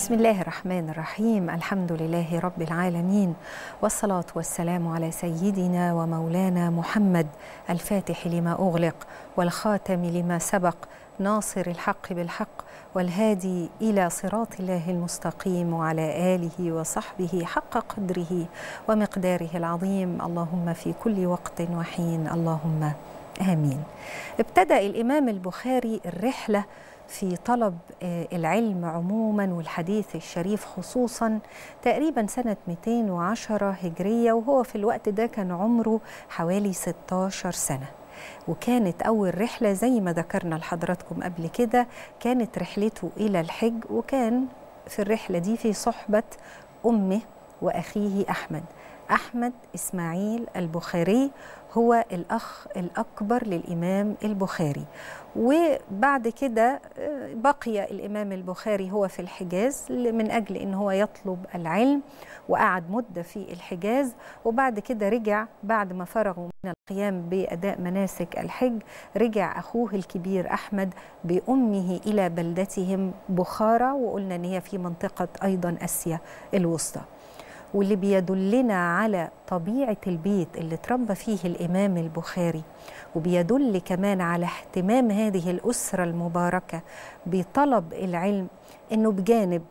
بسم الله الرحمن الرحيم الحمد لله رب العالمين والصلاة والسلام على سيدنا ومولانا محمد الفاتح لما أغلق والخاتم لما سبق ناصر الحق بالحق والهادي إلى صراط الله المستقيم وعلى آله وصحبه حق قدره ومقداره العظيم اللهم في كل وقت وحين اللهم آمين ابتدأ الإمام البخاري الرحلة في طلب العلم عموما والحديث الشريف خصوصا تقريبا سنة 210 هجرية وهو في الوقت ده كان عمره حوالي 16 سنة وكانت أول رحلة زي ما ذكرنا لحضراتكم قبل كده كانت رحلته إلى الحج وكان في الرحلة دي في صحبة أمه وأخيه أحمد أحمد إسماعيل البخاري هو الأخ الأكبر للإمام البخاري وبعد كده بقي الإمام البخاري هو في الحجاز من أجل أن هو يطلب العلم وقعد مدة في الحجاز وبعد كده رجع بعد ما فرغوا من القيام بأداء مناسك الحج رجع أخوه الكبير أحمد بأمه إلى بلدتهم بخارى وقلنا أن هي في منطقة أيضا أسيا الوسطى واللي بيدلنا على طبيعة البيت اللي تربى فيه الإمام البخاري وبيدل كمان على اهتمام هذه الأسرة المباركة بطلب العلم إنه بجانب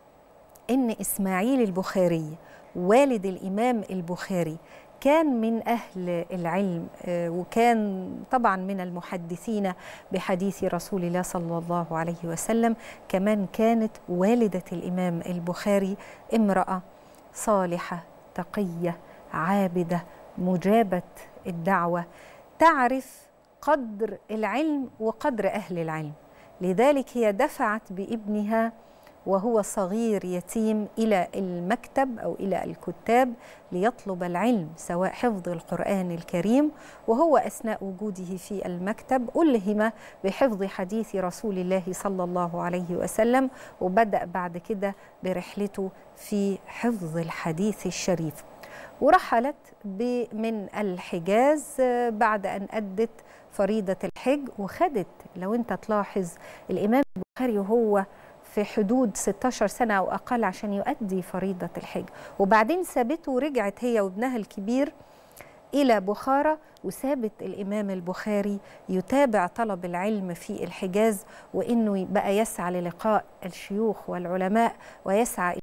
إن إسماعيل البخاري والد الإمام البخاري كان من أهل العلم وكان طبعا من المحدثين بحديث رسول الله صلى الله عليه وسلم كمان كانت والدة الإمام البخاري امرأة صالحة تقية عابدة مجابة الدعوة تعرف قدر العلم وقدر أهل العلم لذلك هي دفعت بابنها وهو صغير يتيم إلى المكتب أو إلى الكتاب ليطلب العلم سواء حفظ القرآن الكريم وهو أثناء وجوده في المكتب ألهم بحفظ حديث رسول الله صلى الله عليه وسلم وبدأ بعد كده برحلته في حفظ الحديث الشريف ورحلت من الحجاز بعد أن أدت فريضة الحج وخدت لو أنت تلاحظ الإمام البخاري وهو في حدود 16 سنة أو أقل عشان يؤدي فريضة الحج وبعدين سابته ورجعت هي وابنها الكبير إلى بخارى وسابت الإمام البخاري يتابع طلب العلم في الحجاز وإنه بقى يسعى للقاء الشيوخ والعلماء ويسعى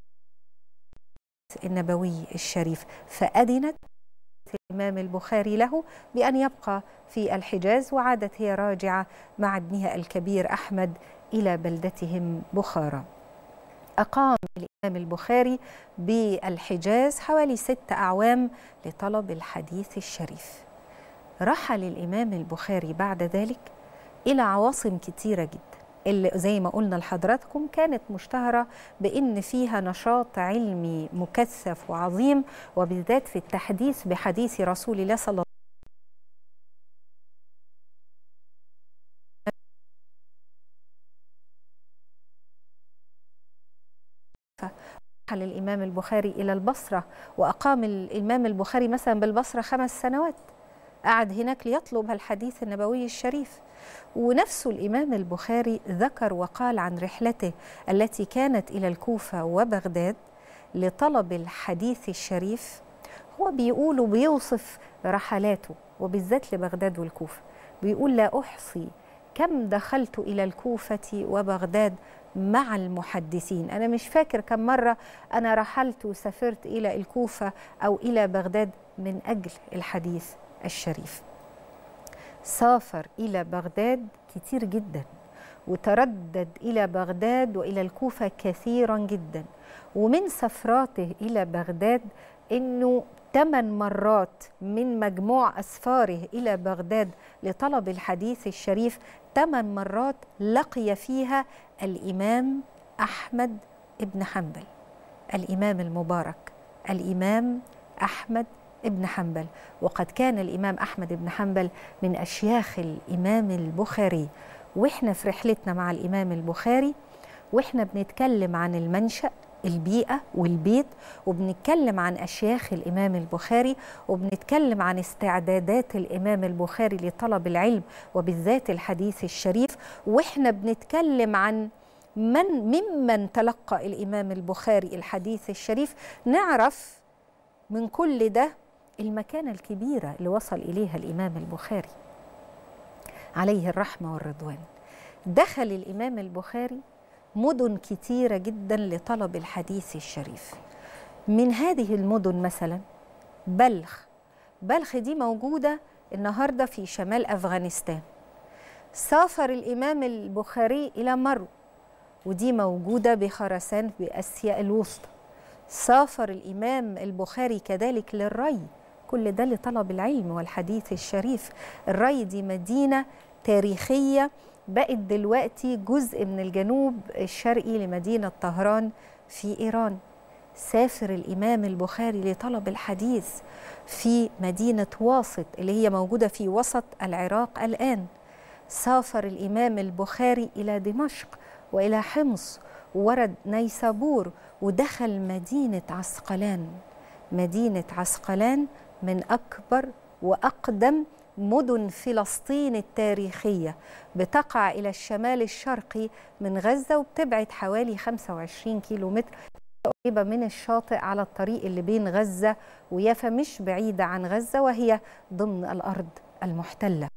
النبوي الشريف فأذنت الإمام البخاري له بأن يبقى في الحجاز وعادت هي راجعة مع ابنها الكبير أحمد إلى بلدتهم بخارى أقام الإمام البخاري بالحجاز حوالي ست أعوام لطلب الحديث الشريف رحل الإمام البخاري بعد ذلك إلى عواصم كتيرة جدا اللي زي ما قلنا لحضراتكم كانت مشتهرة بأن فيها نشاط علمي مكثف وعظيم وبالذات في التحديث بحديث رسول الله صلى الله رحل الإمام البخاري إلى البصرة وأقام الإمام البخاري مثلا بالبصرة خمس سنوات قعد هناك ليطلب الحديث النبوي الشريف ونفس الإمام البخاري ذكر وقال عن رحلته التي كانت إلى الكوفة وبغداد لطلب الحديث الشريف هو بيقول وبيوصف رحلاته وبالذات لبغداد والكوفة بيقول لا أحصي كم دخلت إلى الكوفة وبغداد مع المحدثين أنا مش فاكر كم مرة أنا رحلت وسافرت إلى الكوفة أو إلى بغداد من أجل الحديث الشريف سافر إلى بغداد كتير جدا وتردد إلى بغداد وإلى الكوفة كثيرا جدا ومن سفراته إلى بغداد إنه ثمان مرات من مجموع أسفاره إلى بغداد لطلب الحديث الشريف ثمان مرات لقي فيها الإمام أحمد بن حنبل الإمام المبارك الإمام أحمد ابن حنبل وقد كان الإمام أحمد بن حنبل من أشياخ الإمام البخاري وإحنا في رحلتنا مع الإمام البخاري وإحنا بنتكلم عن المنشأ البيئة والبيت وبنتكلم عن أشياخ الإمام البخاري وبنتكلم عن استعدادات الإمام البخاري لطلب العلم وبالذات الحديث الشريف وإحنا بنتكلم عن من ممن تلقى الإمام البخاري الحديث الشريف نعرف من كل ده المكانة الكبيرة اللي وصل إليها الإمام البخاري عليه الرحمة والرضوان دخل الإمام البخاري مدن كتيرة جدا لطلب الحديث الشريف من هذه المدن مثلا بلخ بلخ دي موجودة النهاردة في شمال أفغانستان سافر الإمام البخاري إلى مرو ودي موجودة بخرسان بآسيا الوسطى سافر الإمام البخاري كذلك للري كل ده لطلب العلم والحديث الشريف الري دي مدينة تاريخية بقت دلوقتي جزء من الجنوب الشرقي لمدينة طهران في إيران سافر الإمام البخاري لطلب الحديث في مدينة واسط اللي هي موجودة في وسط العراق الآن سافر الإمام البخاري إلى دمشق وإلى حمص ورد نيسابور ودخل مدينة عسقلان مدينة عسقلان من أكبر وأقدم مدن فلسطين التاريخية بتقع إلى الشمال الشرقي من غزة وبتبعد حوالي 25 كيلو متر قريبة من الشاطئ على الطريق اللي بين غزة ويافا مش بعيدة عن غزة وهي ضمن الأرض المحتلة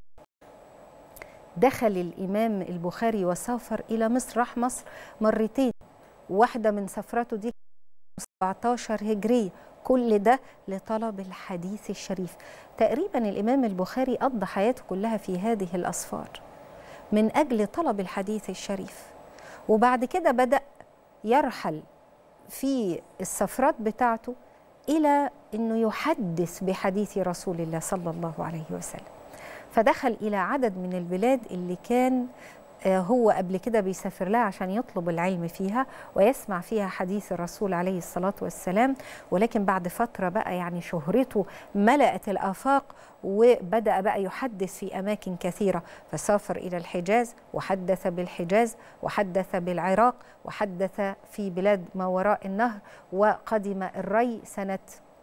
دخل الإمام البخاري وسافر إلى مصر راح مصر مرتين واحدة من سفراته دي 17 هجرية كل ده لطلب الحديث الشريف تقريبا الإمام البخاري قضى حياته كلها في هذه الأسفار من أجل طلب الحديث الشريف وبعد كده بدأ يرحل في السفرات بتاعته إلى أنه يحدث بحديث رسول الله صلى الله عليه وسلم فدخل إلى عدد من البلاد اللي كان هو قبل كده بيسافر لها عشان يطلب العلم فيها ويسمع فيها حديث الرسول عليه الصلاة والسلام ولكن بعد فترة بقى يعني شهرته ملأت الآفاق وبدأ بقى يحدث في أماكن كثيرة فسافر إلى الحجاز وحدث بالحجاز وحدث بالعراق وحدث في بلاد ما وراء النهر وقدم الري سنة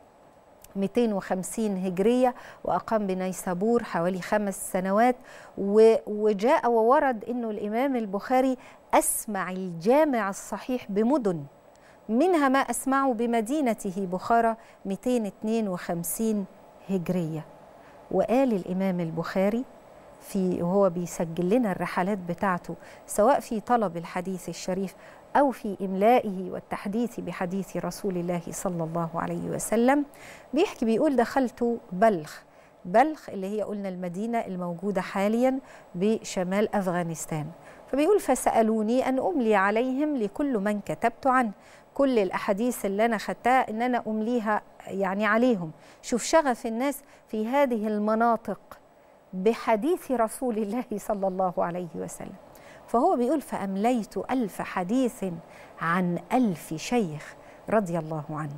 250 هجرية وأقام بنيسابور حوالي خمس سنوات وجاء وورد أنه الإمام البخاري أسمع الجامع الصحيح بمدن منها ما أسمعه بمدينته بخارى 252 هجرية وقال الإمام البخاري في وهو بيسجل لنا الرحلات بتاعته سواء في طلب الحديث الشريف أو في إملائه والتحديث بحديث رسول الله صلى الله عليه وسلم بيحكي بيقول دخلت بلخ بلخ اللي هي قلنا المدينة الموجودة حاليا بشمال أفغانستان فبيقول فسألوني أن أملي عليهم لكل من كتبت عنه كل الأحاديث اللي أنا خدتها إن أنا أمليها يعني عليهم شوف شغف الناس في هذه المناطق بحديث رسول الله صلى الله عليه وسلم فهو بيقول فأمليت ألف حديث عن ألف شيخ رضي الله عنه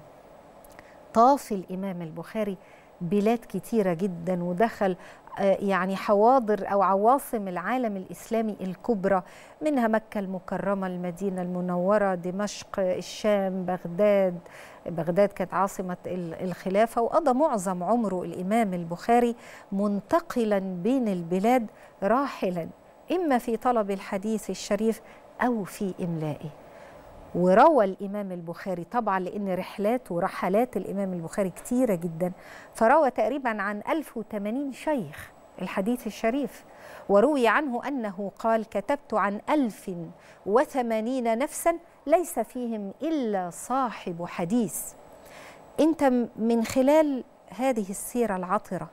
طاف الإمام البخاري بلاد كتيرة جدا ودخل يعني حواضر أو عواصم العالم الإسلامي الكبرى منها مكة المكرمة المدينة المنورة دمشق الشام بغداد بغداد كانت عاصمة الخلافة وقضى معظم عمره الإمام البخاري منتقلا بين البلاد راحلا إما في طلب الحديث الشريف أو في إملائه وروى الإمام البخاري طبعا لأن رحلات ورحلات الإمام البخاري كتيرة جدا فروى تقريبا عن 1080 شيخ الحديث الشريف وروي عنه أنه قال كتبت عن ألف وثمانين نفسا ليس فيهم إلا صاحب حديث أنت من خلال هذه السيرة العطرة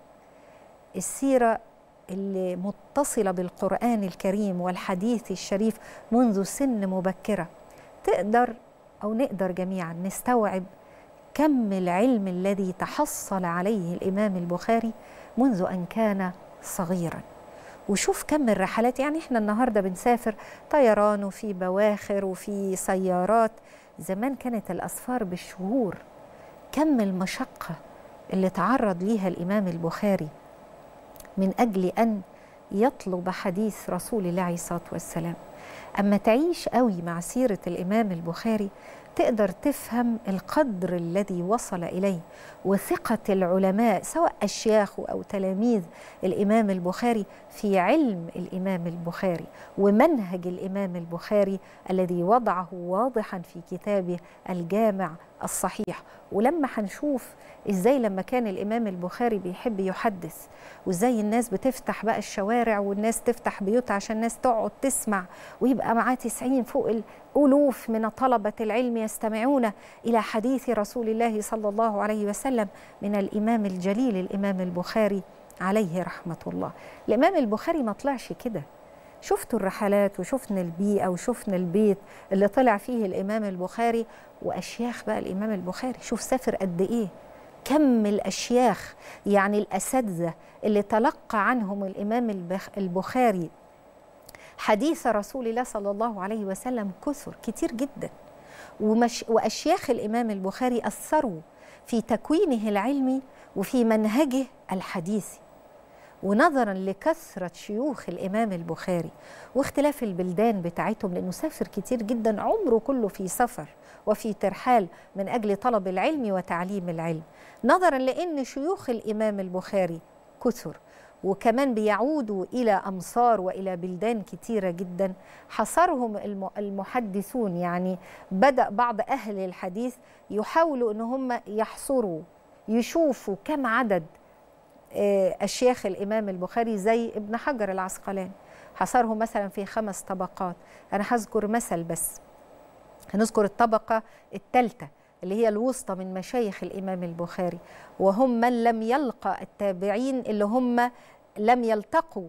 السيرة اللي متصلة بالقرآن الكريم والحديث الشريف منذ سن مبكرة تقدر أو نقدر جميعا نستوعب كم العلم الذي تحصل عليه الإمام البخاري منذ أن كان صغيرا وشوف كم الرحلات يعني احنا النهارده بنسافر طيران وفي بواخر وفي سيارات زمان كانت الأسفار بالشهور كم المشقة اللي تعرض ليها الإمام البخاري من أجل أن يطلب حديث رسول الله عليه الصلاة والسلام أما تعيش قوي مع سيرة الإمام البخاري تقدر تفهم القدر الذي وصل إليه وثقة العلماء سواء أشياخ أو تلاميذ الإمام البخاري في علم الإمام البخاري ومنهج الإمام البخاري الذي وضعه واضحا في كتابه الجامع الصحيح ولما هنشوف ازاي لما كان الامام البخاري بيحب يحدث وازاي الناس بتفتح بقى الشوارع والناس تفتح بيوتها عشان الناس تقعد تسمع ويبقى معاه 90 فوق الالوف من طلبه العلم يستمعون الى حديث رسول الله صلى الله عليه وسلم من الامام الجليل الامام البخاري عليه رحمه الله الامام البخاري ما طلعش كده شفتوا الرحلات وشفنا البيئة وشفنا البيت اللي طلع فيه الإمام البخاري وأشياخ بقى الإمام البخاري شوف سافر قد إيه كم الأشياخ يعني الأساتذة اللي تلقى عنهم الإمام البخاري حديث رسول الله صلى الله عليه وسلم كثر كتير جدا ومش وأشياخ الإمام البخاري أثروا في تكوينه العلمي وفي منهجه الحديثي ونظرا لكثرة شيوخ الإمام البخاري واختلاف البلدان بتاعتهم لأنه سافر كتير جدا عمره كله في سفر وفي ترحال من أجل طلب العلم وتعليم العلم نظرا لأن شيوخ الإمام البخاري كثر وكمان بيعودوا إلى أمصار وإلى بلدان كتيرة جدا حصرهم المحدثون يعني بدأ بعض أهل الحديث يحاولوا أن هم يحصروا يشوفوا كم عدد أشياخ الإمام البخاري زي ابن حجر العسقلاني حصرهم مثلا في خمس طبقات أنا هذكر مثل بس هنذكر الطبقة الثالثة اللي هي الوسطى من مشايخ الإمام البخاري وهم من لم يلقى التابعين اللي هم لم يلتقوا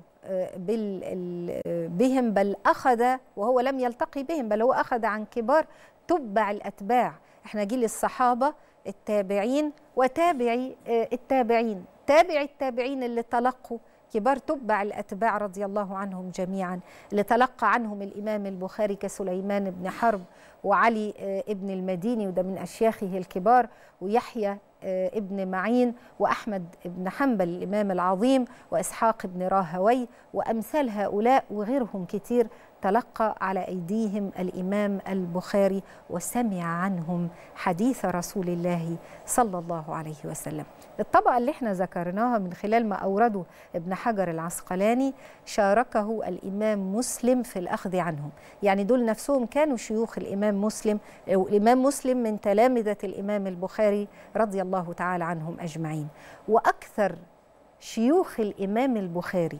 بهم بل أخذ وهو لم يلتقي بهم بل هو أخذ عن كبار تبع الأتباع احنا جيل الصحابة التابعين وتابعي التابعين تابع التابعين اللي تلقوا كبار تبع الأتباع رضي الله عنهم جميعا اللي تلقى عنهم الإمام البخاري كسليمان بن حرب وعلي ابن المديني وده من أشياخه الكبار ويحيى ابن معين وأحمد بن حنبل الإمام العظيم وإسحاق بن راهوي وأمثال هؤلاء وغيرهم كتير تلقى على أيديهم الإمام البخاري وسمع عنهم حديث رسول الله صلى الله عليه وسلم الطبقة اللي احنا ذكرناها من خلال ما أورده ابن حجر العسقلاني شاركه الإمام مسلم في الأخذ عنهم يعني دول نفسهم كانوا شيوخ الإمام مسلم الإمام مسلم من تلامذة الإمام البخاري رضي الله تعالى عنهم أجمعين وأكثر شيوخ الإمام البخاري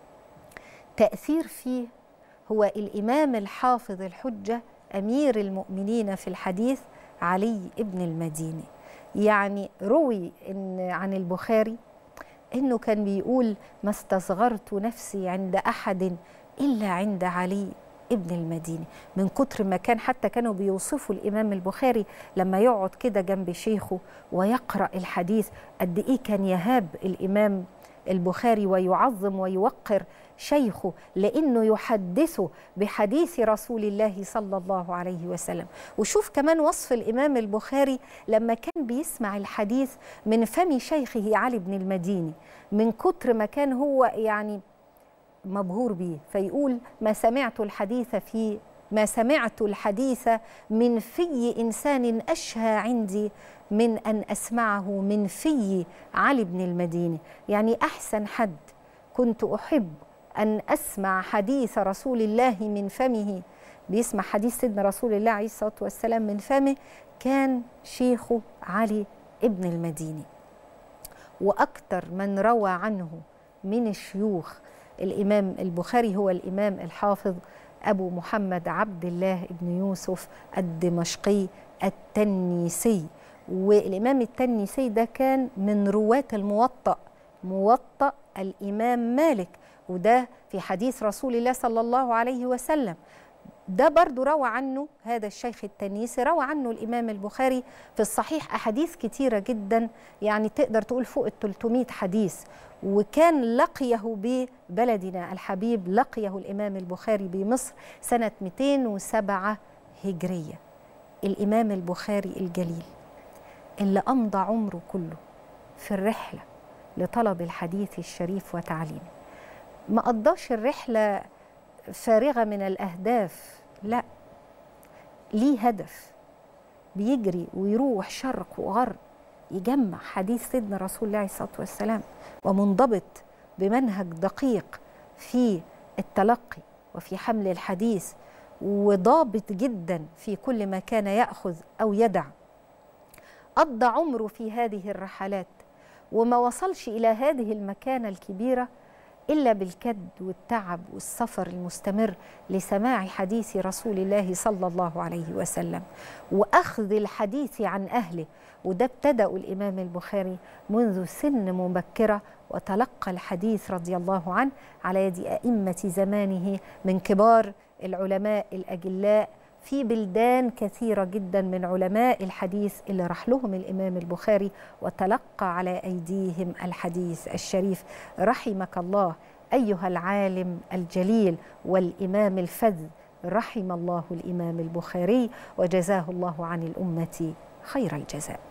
تأثير فيه هو الإمام الحافظ الحجة أمير المؤمنين في الحديث علي ابن المديني يعني روي إن عن البخاري إنه كان بيقول ما استصغرت نفسي عند أحد إلا عند علي ابن المديني من كتر ما كان حتى كانوا بيوصفوا الإمام البخاري لما يقعد كده جنب شيخه ويقرأ الحديث قد إيه كان يهاب الإمام البخاري ويعظم ويوقر شيخه لانه يحدثه بحديث رسول الله صلى الله عليه وسلم وشوف كمان وصف الامام البخاري لما كان بيسمع الحديث من فم شيخه علي بن المديني من كتر ما كان هو يعني مبهور بيه فيقول ما سمعت الحديث في ما سمعت الحديث من في انسان اشهى عندي من ان اسمعه من في علي بن المديني يعني احسن حد كنت احب ان اسمع حديث رسول الله من فمه بيسمع حديث سيدنا رسول الله عليه الصلاه والسلام من فمه كان شيخه علي ابن المديني واكثر من روى عنه من الشيوخ الامام البخاري هو الامام الحافظ ابو محمد عبد الله بن يوسف الدمشقي التنيسي والامام التنيسي ده كان من رواه الموطأ موطأ الامام مالك وده في حديث رسول الله صلى الله عليه وسلم ده برضو روى عنه هذا الشيخ التنيسي روى عنه الإمام البخاري في الصحيح أحاديث كتيرة جدا يعني تقدر تقول فوق ال 300 حديث وكان لقيه ببلدنا الحبيب لقيه الإمام البخاري بمصر سنة 207 هجرية الإمام البخاري الجليل اللي أمضى عمره كله في الرحلة لطلب الحديث الشريف وتعليمه ما قضاش الرحلة فارغة من الأهداف لا ليه هدف بيجري ويروح شرق وغرب يجمع حديث سيدنا رسول الله عليه الصلاة والسلام ومنضبط بمنهج دقيق في التلقي وفي حمل الحديث وضابط جدا في كل ما كان ياخذ او يدع قضى عمره في هذه الرحلات وما وصلش الى هذه المكانه الكبيره الا بالكد والتعب والسفر المستمر لسماع حديث رسول الله صلى الله عليه وسلم واخذ الحديث عن اهله وده ابتدأ الامام البخاري منذ سن مبكره وتلقى الحديث رضي الله عنه على يد ائمه زمانه من كبار العلماء الاجلاء في بلدان كثيره جدا من علماء الحديث اللي راح لهم الامام البخاري وتلقى على ايديهم الحديث الشريف رحمك الله ايها العالم الجليل والامام الفذ رحم الله الامام البخاري وجزاه الله عن الامه خير الجزاء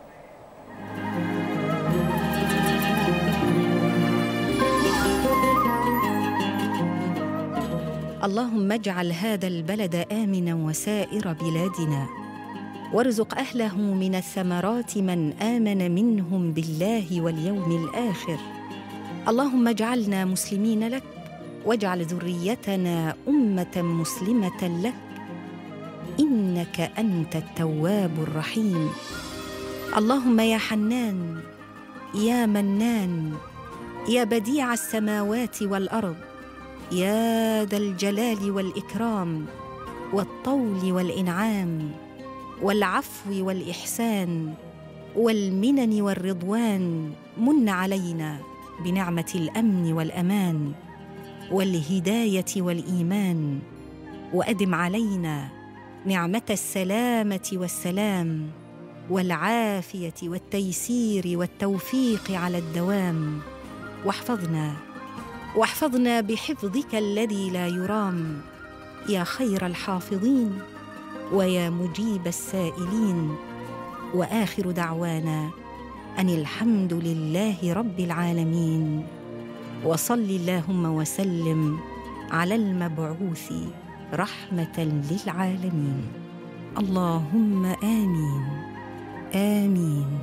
اللهم اجعل هذا البلد امنا وسائر بلادنا وارزق اهله من الثمرات من امن منهم بالله واليوم الاخر اللهم اجعلنا مسلمين لك واجعل ذريتنا امه مسلمه لك انك انت التواب الرحيم اللهم يا حنان يا منان يا بديع السماوات والارض يا ذا الجلال والاكرام والطول والانعام والعفو والاحسان والمنن والرضوان من علينا بنعمه الامن والامان والهدايه والايمان وادم علينا نعمه السلامه والسلام والعافيه والتيسير والتوفيق على الدوام واحفظنا واحفظنا بحفظك الذي لا يرام يا خير الحافظين ويا مجيب السائلين واخر دعوانا ان الحمد لله رب العالمين وصل اللهم وسلم على المبعوث رحمه للعالمين اللهم امين امين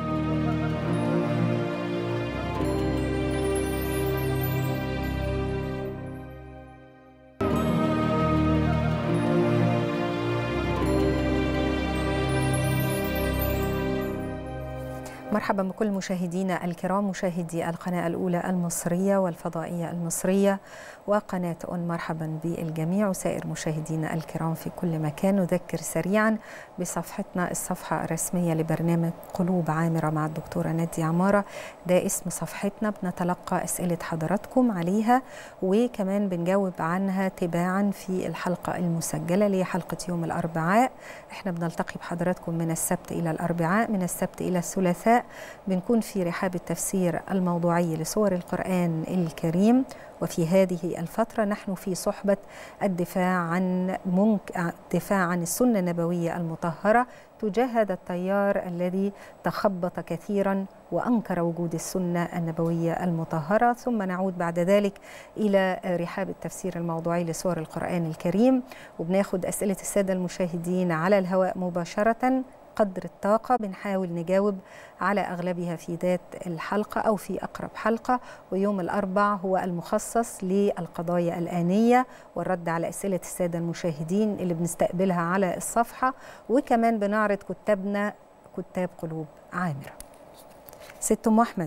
مرحبا بكل مشاهدينا الكرام مشاهدي القناة الأولى المصرية والفضائية المصرية وقناة أون مرحبا بالجميع وسائر مشاهدينا الكرام في كل مكان نذكر سريعا بصفحتنا الصفحة الرسمية لبرنامج قلوب عامرة مع الدكتورة نادي عمارة ده اسم صفحتنا بنتلقى أسئلة حضراتكم عليها وكمان بنجاوب عنها تباعا في الحلقة المسجلة اللي هي حلقة يوم الأربعاء احنا بنلتقي بحضراتكم من السبت إلى الأربعاء من السبت إلى الثلاثاء بنكون في رحاب التفسير الموضوعي لسور القرآن الكريم وفي هذه الفترة نحن في صحبة الدفاع عن منك الدفاع عن السنة النبوية المطهرة تجاه هذا التيار الذي تخبط كثيرا وانكر وجود السنه النبويه المطهره ثم نعود بعد ذلك الى رحاب التفسير الموضوعي لسور القران الكريم وبناخد اسئله الساده المشاهدين على الهواء مباشره قدر الطاقة بنحاول نجاوب على أغلبها في ذات الحلقة أو في أقرب حلقة ويوم الأربع هو المخصص للقضايا الآنية والرد على أسئلة السادة المشاهدين اللي بنستقبلها على الصفحة وكمان بنعرض كتابنا كتاب قلوب عامرة ست أم أحمد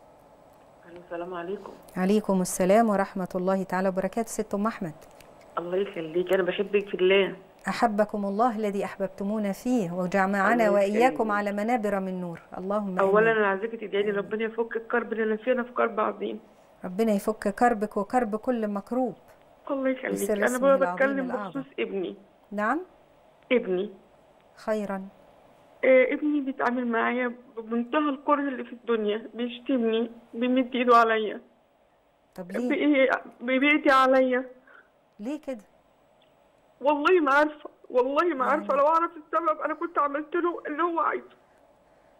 السلام عليكم عليكم السلام ورحمة الله تعالى وبركاته ست أم أحمد الله يخليك أنا بحبك في الله أحبكم الله الذي أحببتمونا فيه وجمعنا وإياكم على منابر من نور اللهم أولا أنا عايزاك تدعي ربنا يفك الكرب اللي أنا فيه في كرب عظيم ربنا يفك كربك وكرب كل مكروب الله يخليك أنا بقى بتكلم بخصوص ابني نعم ابني خيرا آه ابني بيتعامل معايا بمنتهى الكره اللي في الدنيا بيشتمني بيمد ايده عليا طب ليه؟ بيأذي عليا ليه كده؟ والله ما عارفه والله ما عارفه لو اعرف السبب انا كنت عملت له اللي هو عايزه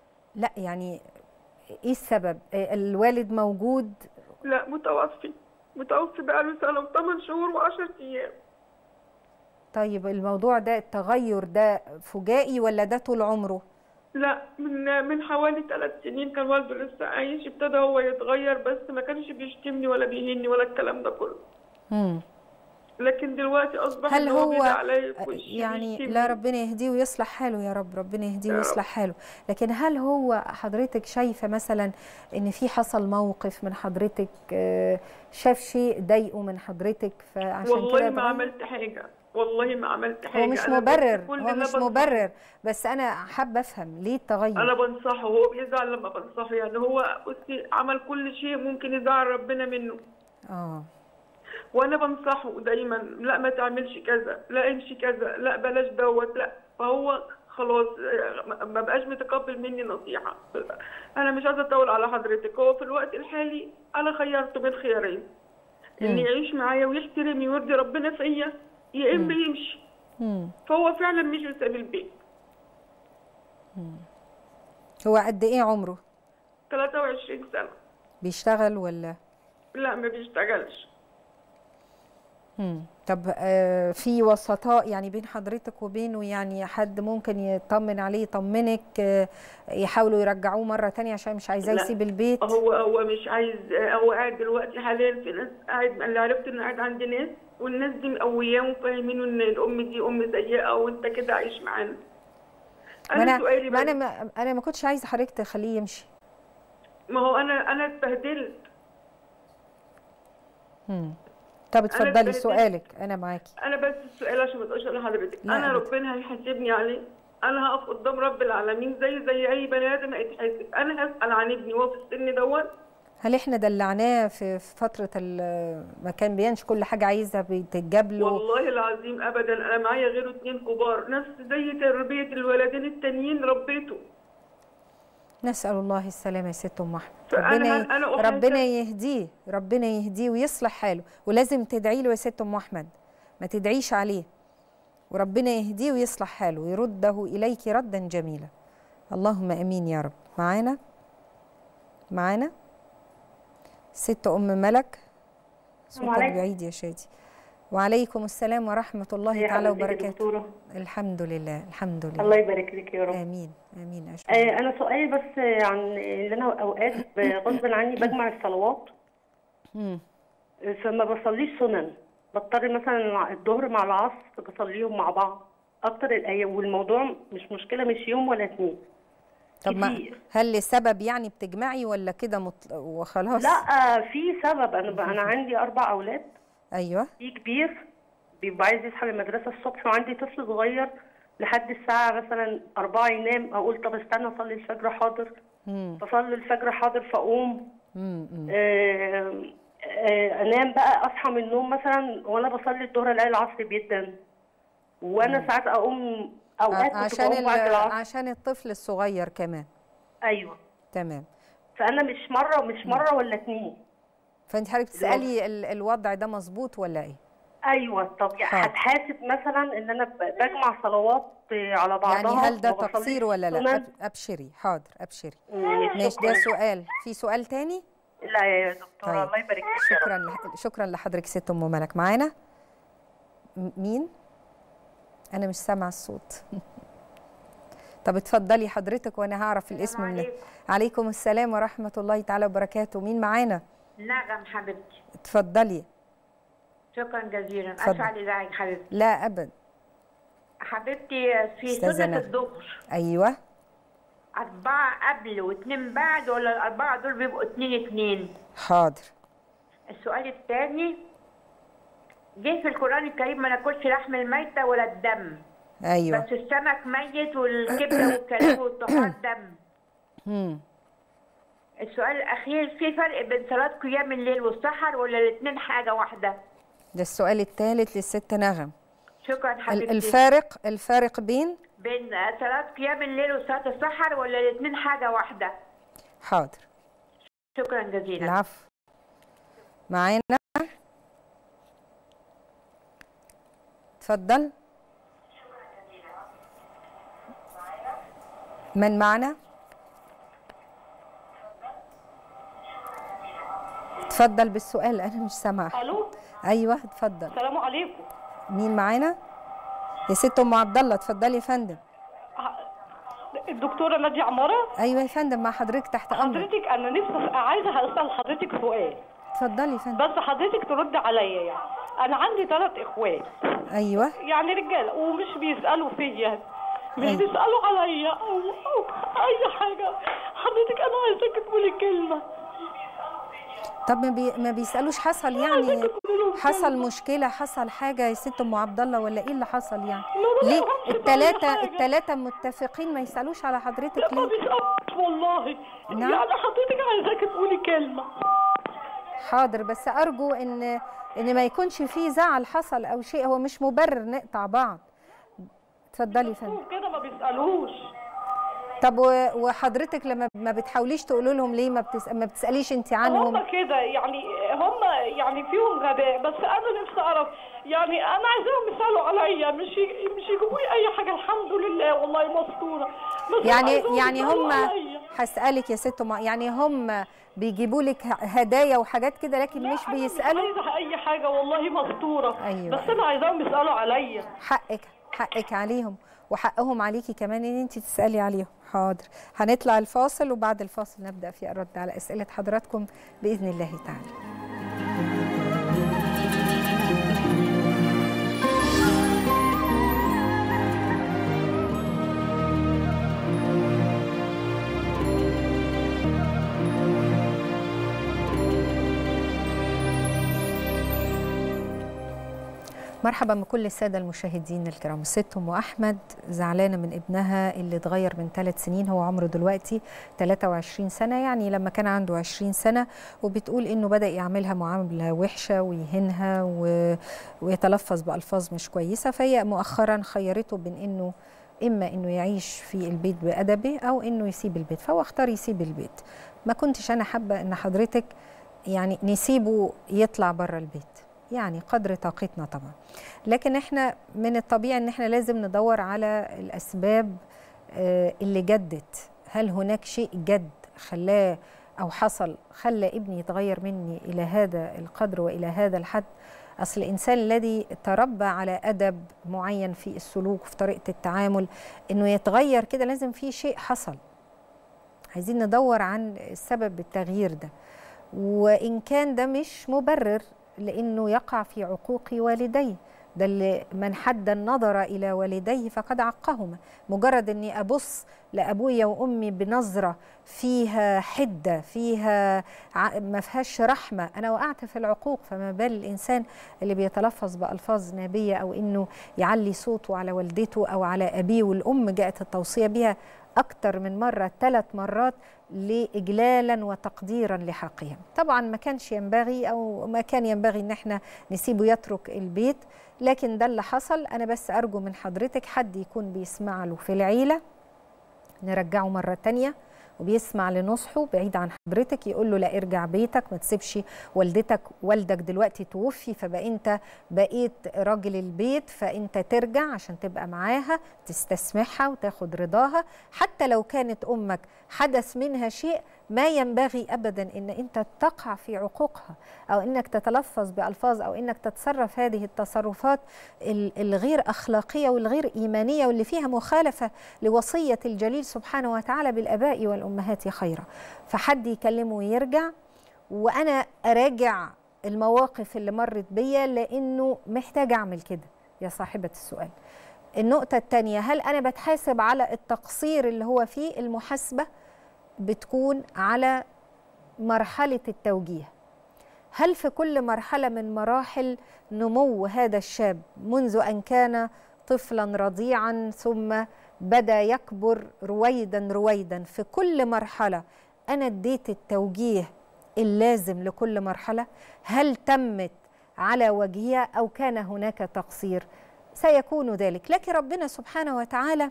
لا يعني ايه السبب الوالد موجود لا متوفي متوفي بقاله سنة وثمان شهور وعشر أيام طيب الموضوع ده التغير ده فجائي ولا ده طول عمره لا من من حوالي ثلاث سنين كان والده لسه عايش ابتدى هو يتغير بس ما كانش بيشتمني ولا بيهني ولا الكلام ده كله مم. لكن دلوقتي أصبح هل إن هو بيدعي عليا في وشي يعني بيشتمني. لا ربنا يهديه ويصلح حاله يا رب ربنا يهديه يا رب. ويصلح حاله لكن هل هو حضرتك شايفة مثلا ان في حصل موقف من حضرتك آه، شاف شيء ضايقه من حضرتك فعشان والله كده ما اتغير؟ عملت حاجة والله ما عملت حاجة هو مش أنا بس مبرر كل هو اللي مش بنصحه- مبرر بس انا حابة افهم ليه التغير انا بنصحه هو بيزعل لما بنصحه يعني هو بصي عمل كل شيء ممكن يزعل ربنا منه اه وانا بنصحه دايما لا ما تعملش كذا لا امشي كذا لا بلاش دوت لا فهو خلاص آه، ما ما بقاش متقبل مني نصيحة انا مش عايزة اطول على حضرتك هو في الوقت الحالي انا خيرته بين خيارين ان مم. يعيش معايا ويحترم ويرضي ربنا فيا يا اما يمشي مم. فهو فعلا مش وساب البيت هو قد ايه عمره 23 سنة بيشتغل ولا لا ما بيشتغلش مم. طب آه، في وسطاء يعني بين حضرتك وبينه يعني حد ممكن يطمن عليه يطمنك آه، يحاولوا يرجعوه مرة تانية عشان مش عايزاه لا. يسيب البيت هو هو مش عايز هو قاعد دلوقتي حاليا في ناس قاعد اللي عرفت انه قاعد عند ناس والناس دي مقوياه وفاهمينه ان الام دي ام سيئه وانت كده عايش معانا ما انا انا سؤالي ما بس انا ما انا ما كنتش عايزه حضرتك تخليه يمشي ما هو انا انا اتبهدلت مم. طب اتفضلي اتبهدلت. سؤالك انا معاكي انا بس السؤال عشان ما تقولش لحضرتك لا انا أبدا. ربنا هيحاسبني عليه انا هقف قدام رب العالمين زي زي اي بني ادم هيتحاسب انا هسال عن ابني وهو في السن دوت هل احنا دلعناه في في فتره ال- ما كان بينش كل حاجه عايزها بتتجاب له والله العظيم ابدا انا معايا غيره اتنين كبار نفس زي تربيه الولدين التانيين ربيته نسال الله السلامه يا ست ام احمد فأنا- ربنا أنا أحاسب- ربنا يهديه ربنا يهديه ويصلح حاله ولازم تدعي له يا ست ام احمد ما تدعيش عليه وربنا يهديه ويصلح حاله ويرده اليك ردا جميلا اللهم امين يا رب معانا معانا ست ام ملك السلام صوتك عليكم. بعيد يا شادي وعليكم السلام ورحمه الله يا تعالى حبيبتي يا وبركاته دكتورة الحمد لله الحمد لله الله يبارك لك يا رب امين امين أشكرك. آه انا سؤالي بس عن ان انا اوقات غصب عني بجمع الصلوات مم. فما بصليش سنن بضطر مثلا الظهر مع العصر بصليهم مع بعض اكتر الايام والموضوع مش مشكله مش يوم ولا اتنين طب ما كتير. هل لسبب يعني بتجمعي ولا كده مطل... وخلاص لا آه في سبب انا ب- انا عندي اربع اولاد ايوه في كبير بيبقى عايز يصحى من المدرسه الصبح وعندي طفل صغير لحد الساعه مثلا أربعة ينام اقول طب استنى اصلي الفجر حاضر امم بصلي الفجر حاضر فاقوم امم آه، آه، انام بقى اصحى من النوم مثلا وانا بصلي الظهر الاقي العصر بيدن وانا ساعات اقوم اوقات كنت عشان بقوم بعد ال... العصر عشان الطفل الصغير كمان ايوه تمام فانا مش مره مش مره ولا اتنين فانت حضرتك تسالي ال... الوضع ده مظبوط ولا ايه ايوه طب يعني حاضر. هتحاسب مثلا ان انا ب- بجمع صلوات آه، على بعضها يعني هل ده وما بصليش تقصير ولا لا سنن؟ أب... ابشري حاضر ابشري ماشي، ماشي شكراً. ده سؤال في سؤال تاني لا يا دكتوره طيب. الله يبارك فيك يا رب. شكرا لح... شكرا لحضرتك ست ام ملك معانا م- مين انا مش سامعه الصوت طب اتفضلي حضرتك وانا هعرف الاسم من عليكم. عليكم السلام ورحمه الله تعالى وبركاته مين معانا نغم حبيبتي اتفضلي شكرا جزيلا اتفضل. اسعد ازعاج حبيبتي لا ابدا حبيبتي في أستاذة سنة نغم. الظهر ايوه أربعة قبل واثنين بعد ولا الأربعة دول بيبقوا اتنين اتنين حاضر السؤال الثاني جه في القرآن الكريم ما ناكلش لحم الميتة ولا الدم ايوه بس السمك ميت والكبدة والكلام والطحال دم مم. السؤال الأخير في فرق بين صلاة قيام الليل والسحر ولا الاتنين حاجة واحدة؟ ده السؤال الثالث للست نغم شكرا ال- حبيبتي الفارق الفارق بين بين صلاة قيام الليل وصلاة السحر ولا الاتنين حاجة واحدة؟ حاضر شكرا جزيلا العفو معانا اتفضل من معنا اتفضل بالسؤال انا مش سامعه الو ايوه اتفضل السلام عليكم مين معانا يا ست ام عبد الله اتفضلي يا فندم الدكتوره ناديه عماره ايوه يا فندم مع حضرتك تحت امرك حضرتك انا نفسي عايزه اسال حضرتك سؤال اتفضلي يا فندم بس حضرتك ترد عليا يعني انا عندي ثلاث اخوات ايوه يعني رجاله ومش بيسالوا فيا مش أيوة. بيسالوا عليا او او اي حاجه حضرتك انا عايزاك تقولي كلمه طب ما, بي... ما بيسالوش حصل يعني حصل مشكله حصل حاجه يا ست ام عبد الله ولا ايه اللي حصل يعني ما ليه بيسألوش أي الثلاثه حاجة. الثلاثه متفقين ما يسالوش على حضرتك لا ما ليه بيسالوش والله نعم. يعني حضرتك عايزاك تقولي كلمه حاضر بس ارجو ان ان ما يكونش فيه زعل حصل او شيء هو مش مبرر نقطع بعض اتفضلي يا فندم كده ما بيسالوش طب و- وحضرتك لما ما بتحاوليش تقولوا لهم ليه ما, بتس... ما بتساليش انت عنهم هم كده يعني هم يعني فيهم غباء بس انا نفسي اعرف يعني انا عايزاهم يسالوا عليا مش ي- مش يجيبوا لي اي حاجه الحمد لله والله مستوره بس أنا يعني عايزاهم يعني يسألوا هم عليا. هسالك يا ست ما يعني هم بيجيبوا لك هدايا وحاجات كده لكن لا، مش أنا بيسالوا مش عايزه اي حاجه والله مستوره أيوة. بس انا عايزاهم يسالوا عليا حقك حقك عليهم وحقهم عليكي كمان ان انت تسالي عليهم حاضر هنطلع الفاصل وبعد الفاصل نبدا في الرد على اسئله حضراتكم باذن الله تعالى مرحبا بكل السادة المشاهدين الكرام الست أم أحمد زعلانة من ابنها اللي اتغير من ثلاث سنين هو عمره دلوقتي 23 سنة يعني لما كان عنده 20 سنة وبتقول إنه بدأ يعملها معاملة وحشة ويهينها و... ويتلفظ بألفاظ مش كويسة فهي مؤخرا خيرته بين إنه إما إنه يعيش في البيت بأدبه أو إنه يسيب البيت فهو اختار يسيب البيت ما كنتش أنا حابة إن حضرتك يعني نسيبه يطلع بره البيت يعني قدر طاقتنا طبعا لكن احنا من الطبيعي ان احنا لازم ندور على الاسباب آه، اللي جدت هل هناك شيء جد خلاه او حصل خلى ابني يتغير مني الى هذا القدر والى هذا الحد اصل الانسان الذي تربى على ادب معين في السلوك وفي طريقه التعامل انه يتغير كده لازم في شيء حصل عايزين ندور عن سبب التغيير ده وإن كان ده مش مبرر لأنه يقع في عقوق والديه ده اللي من حد النظر إلى والديه فقد عقهما مجرد أني أبص لأبويا وأمي بنظرة فيها حدة فيها ع- ما فيهاش رحمة أنا وقعت في العقوق فما بال الإنسان اللي بيتلفظ بألفاظ نابية أو أنه يعلي صوته على والدته أو على أبيه والأم جاءت التوصية بها أكتر من مرة ثلاث مرات لإجلالا وتقديرا لحقهم طبعا ما كانش ينبغي أو ما كان ينبغي أن احنا نسيبه يترك البيت لكن ده اللي حصل أنا بس أرجو من حضرتك حد يكون بيسمع له في العيلة نرجعه مرة تانية وبيسمع لنصحه بعيد عن حضرتك يقول له لا ارجع بيتك ما تسيبش والدتك والدك دلوقتي توفي فبقى انت بقيت راجل البيت فانت ترجع عشان تبقى معاها تستسمحها وتاخد رضاها حتى لو كانت امك حدث منها شيء ما ينبغي ابدا ان انت تقع في عقوقها او انك تتلفظ بالفاظ او انك تتصرف هذه التصرفات ال- الغير اخلاقيه والغير ايمانيه واللي فيها مخالفه لوصيه الجليل سبحانه وتعالى بالاباء والامهات خيرا فحد يكلمه ويرجع وانا اراجع المواقف اللي مرت بيا لانه محتاجه اعمل كده يا صاحبه السؤال النقطه الثانيه هل انا بتحاسب على التقصير اللي هو فيه المحاسبه بتكون على مرحله التوجيه هل في كل مرحله من مراحل نمو هذا الشاب منذ ان كان طفلا رضيعا ثم بدا يكبر رويدا رويدا في كل مرحله انا اديت التوجيه اللازم لكل مرحله هل تمت على وجهها او كان هناك تقصير سيكون ذلك لكن ربنا سبحانه وتعالى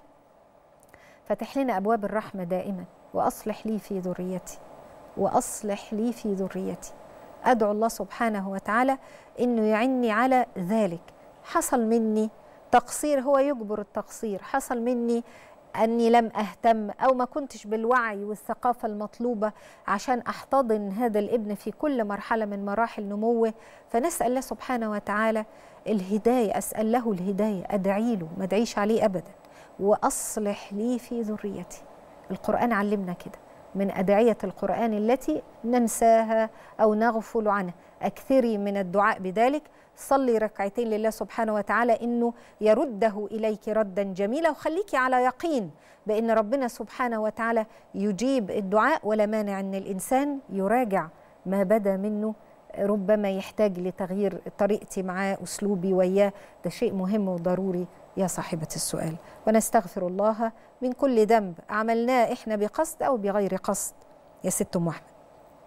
فتح لنا ابواب الرحمه دائما واصلح لي في ذريتي واصلح لي في ذريتي ادعو الله سبحانه وتعالى انه يعني على ذلك حصل مني تقصير هو يجبر التقصير حصل مني اني لم اهتم او ما كنتش بالوعي والثقافه المطلوبه عشان احتضن هذا الابن في كل مرحله من مراحل نموه فنسال الله سبحانه وتعالى الهدايه اسال له الهدايه ادعي له ما ادعيش عليه ابدا واصلح لي في ذريتي القران علمنا كده من ادعيه القران التي ننساها او نغفل عنها اكثري من الدعاء بذلك صلي ركعتين لله سبحانه وتعالى انه يرده اليك ردا جميلا وخليكي على يقين بان ربنا سبحانه وتعالى يجيب الدعاء ولا مانع ان الانسان يراجع ما بدا منه ربما يحتاج لتغيير طريقتي معاه اسلوبي وياه ده شيء مهم وضروري يا صاحبه السؤال ونستغفر الله من كل ذنب عملناه احنا بقصد او بغير قصد يا ست ام احمد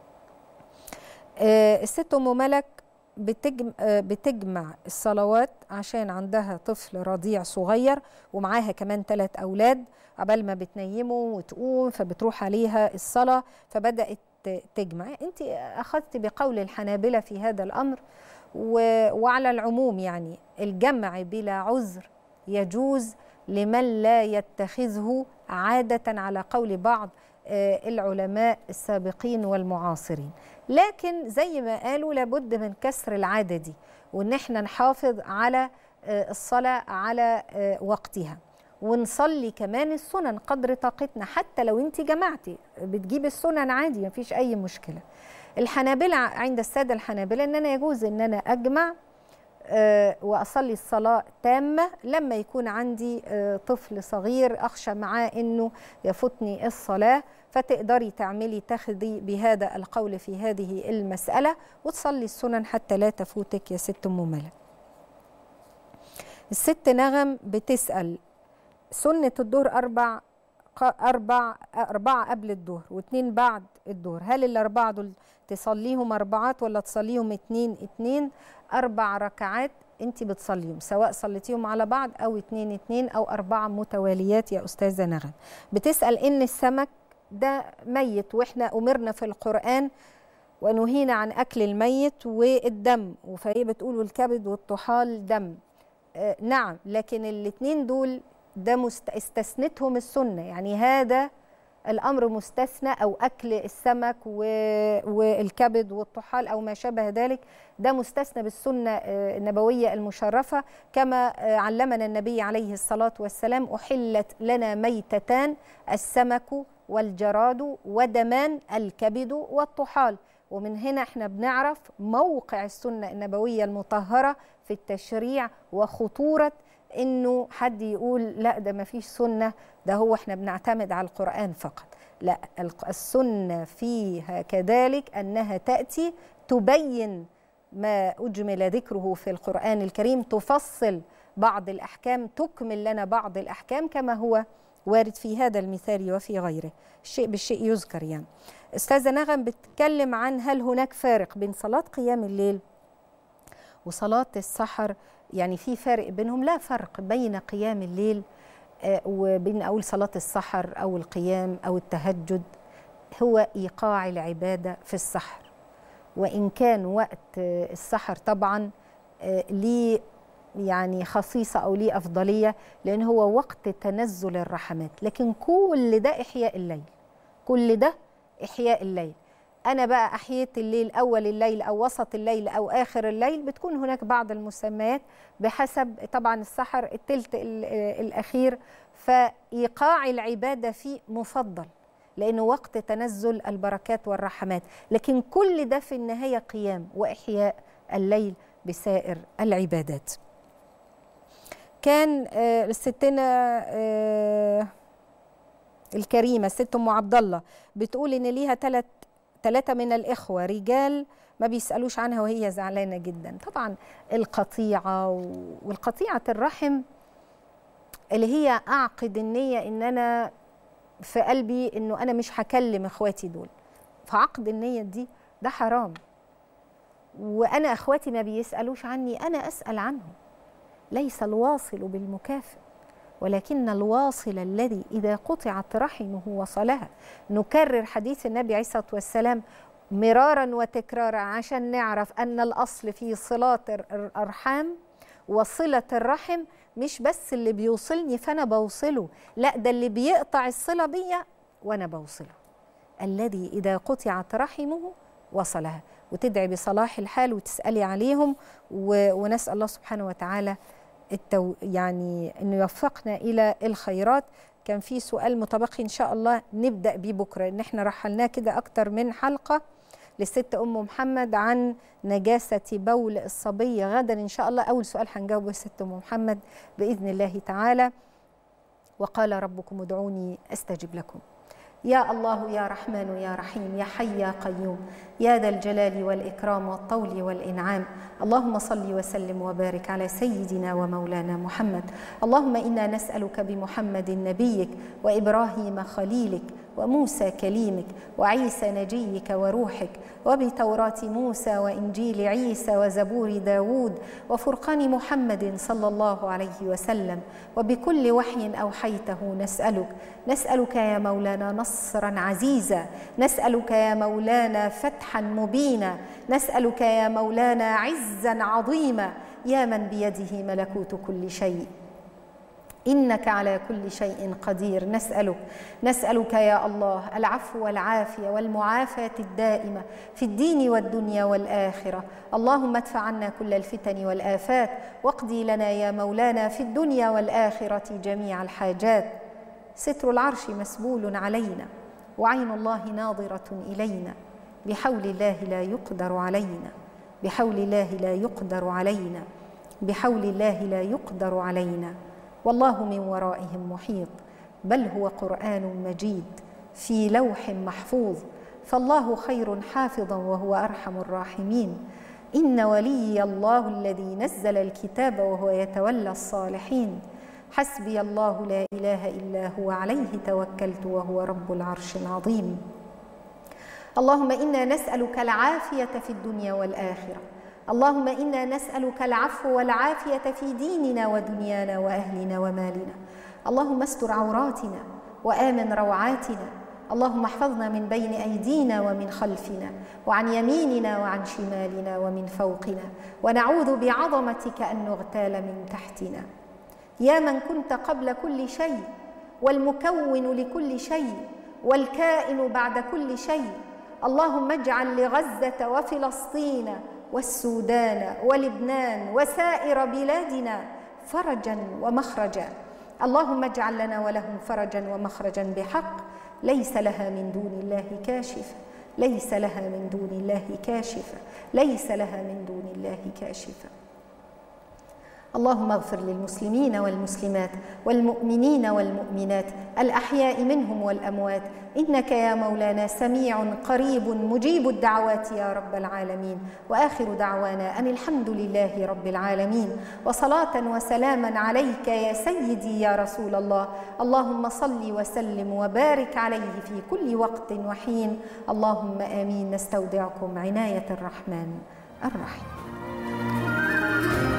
آه الست ام ملك بتجمع, بتجمع الصلوات عشان عندها طفل رضيع صغير ومعاها كمان ثلاث أولاد عبال ما بتنيمه وتقوم فبتروح عليها الصلاة فبدأت تجمع أنت أخذت بقول الحنابلة في هذا الأمر وعلى العموم يعني الجمع بلا عذر يجوز لمن لا يتخذه عادة على قول بعض العلماء السابقين والمعاصرين لكن زي ما قالوا لابد من كسر العاده دي وان احنا نحافظ على الصلاه على وقتها ونصلي كمان السنن قدر طاقتنا حتى لو انت جمعتي بتجيب السنن عادي مفيش اي مشكله الحنابلة عند الساده الحنابلة ان انا يجوز ان انا اجمع واصلي الصلاه تامه لما يكون عندي طفل صغير اخشى معاه انه يفوتني الصلاه فتقدري تعملي تاخذي بهذا القول في هذه المساله وتصلي السنن حتى لا تفوتك يا ست ام ملك. الست نغم بتسال سنه الظهر اربع أربع أربعة قبل الظهر واثنين بعد الظهر هل الأربعة دول تصليهم أربعات ولا تصليهم اتنين اتنين أربع ركعات أنت بتصليهم سواء صليتيهم على بعض أو اتنين اتنين أو أربعة متواليات يا أستاذة نغم بتسأل إن السمك ده ميت وإحنا أمرنا في القرآن ونهينا عن أكل الميت والدم فهي بتقول الكبد والطحال دم آه نعم لكن الاتنين دول ده مست... استثنتهم السنة يعني هذا الأمر مستثنى أو أكل السمك و... والكبد والطحال أو ما شابه ذلك ده مستثنى بالسنة النبوية المشرفة كما علمنا النبي عليه الصلاة والسلام أحلت لنا ميتتان السمك والجراد ودمان الكبد والطحال ومن هنا احنا بنعرف موقع السنة النبوية المطهرة في التشريع وخطورة انه حد يقول لا ده ما فيش سنه ده هو احنا بنعتمد على القران فقط لا السنه فيها كذلك انها تاتي تبين ما اجمل ذكره في القران الكريم تفصل بعض الاحكام تكمل لنا بعض الاحكام كما هو وارد في هذا المثال وفي غيره الشيء بالشيء يذكر يعني استاذه نغم بتتكلم عن هل هناك فارق بين صلاه قيام الليل وصلاه السحر يعني في فرق بينهم لا فرق بين قيام الليل وبين أول صلاة السحر أو القيام أو التهجد هو إيقاع العبادة في السحر وإن كان وقت السحر طبعا ليه يعني خصيصة أو ليه أفضلية لأن هو وقت تنزل الرحمات لكن كل ده إحياء الليل كل ده إحياء الليل أنا بقى أحييت الليل أول الليل أو وسط الليل أو آخر الليل بتكون هناك بعض المسميات بحسب طبعا السحر التلت الأخير فإيقاع العبادة فيه مفضل لأنه وقت تنزل البركات والرحمات لكن كل ده في النهاية قيام وإحياء الليل بسائر العبادات كان الستنا الكريمة الست أم عبد الله بتقول إن ليها ثلاث ثلاثة من الإخوة رجال ما بيسألوش عنها وهي زعلانة جدا طبعا القطيعة والقطيعة الرحم اللي هي أعقد النية إن أنا في قلبي إنه أنا مش هكلم إخواتي دول فعقد النية دي ده حرام وأنا إخواتي ما بيسألوش عني أنا أسأل عنهم ليس الواصل بالمكافئ ولكن الواصل الذي إذا قطعت رحمه وصلها نكرر حديث النبي عليه الصلاة والسلام مرارا وتكرارا عشان نعرف أن الأصل في صلات الأرحام وصله الرحم مش بس اللي بيوصلني فانا بوصله لا ده اللي بيقطع الصله بيا وانا بوصله الذي اذا قطعت رحمه وصلها وتدعي بصلاح الحال وتسالي عليهم و... ونسال الله سبحانه وتعالى التو... يعني انه يوفقنا الى الخيرات كان في سؤال متبقي ان شاء الله نبدا بيه بكره ان احنا رحلناه كده اكتر من حلقه للست ام محمد عن نجاسه بول الصبي غدا ان شاء الله اول سؤال هنجاوبه الست ام محمد باذن الله تعالى وقال ربكم ادعوني استجب لكم يا الله يا رحمن يا رحيم يا حي يا قيوم يا ذا الجلال والإكرام والطول والإنعام اللهم صل وسلم وبارك على سيدنا ومولانا محمد اللهم إنا نسألك بمحمد نبيك وإبراهيم خليلك وموسى كليمك وعيسى نجيك وروحك وبتوراة موسى وإنجيل عيسى وزبور داود وفرقان محمد صلى الله عليه وسلم وبكل وحي أوحيته نسألك نسألك يا مولانا نصرا عزيزا نسألك يا مولانا فتحا مبينا نسألك يا مولانا عزا عظيما يا من بيده ملكوت كل شيء انك على كل شيء قدير نسالك نسالك يا الله العفو والعافيه والمعافاه الدائمه في الدين والدنيا والاخره اللهم ادفع عنا كل الفتن والافات واقضي لنا يا مولانا في الدنيا والاخره جميع الحاجات ستر العرش مسبول علينا وعين الله ناظره الينا بحول الله لا يقدر علينا بحول الله لا يقدر علينا بحول الله لا يقدر علينا والله من ورائهم محيط بل هو قران مجيد في لوح محفوظ فالله خير حافظا وهو ارحم الراحمين ان ولي الله الذي نزل الكتاب وهو يتولى الصالحين حسبي الله لا اله الا هو عليه توكلت وهو رب العرش العظيم اللهم انا نسالك العافيه في الدنيا والاخره اللهم انا نسالك العفو والعافيه في ديننا ودنيانا واهلنا ومالنا اللهم استر عوراتنا وامن روعاتنا اللهم احفظنا من بين ايدينا ومن خلفنا وعن يميننا وعن شمالنا ومن فوقنا ونعوذ بعظمتك ان نغتال من تحتنا يا من كنت قبل كل شيء والمكون لكل شيء والكائن بعد كل شيء اللهم اجعل لغزه وفلسطين والسودان ولبنان وسائر بلادنا فرجا ومخرجا اللهم اجعل لنا ولهم فرجا ومخرجا بحق ليس لها من دون الله كاشفه ليس لها من دون الله كاشفه ليس لها من دون الله كاشفه اللهم اغفر للمسلمين والمسلمات والمؤمنين والمؤمنات الاحياء منهم والاموات انك يا مولانا سميع قريب مجيب الدعوات يا رب العالمين واخر دعوانا ان الحمد لله رب العالمين وصلاه وسلاما عليك يا سيدي يا رسول الله اللهم صل وسلم وبارك عليه في كل وقت وحين اللهم امين نستودعكم عنايه الرحمن الرحيم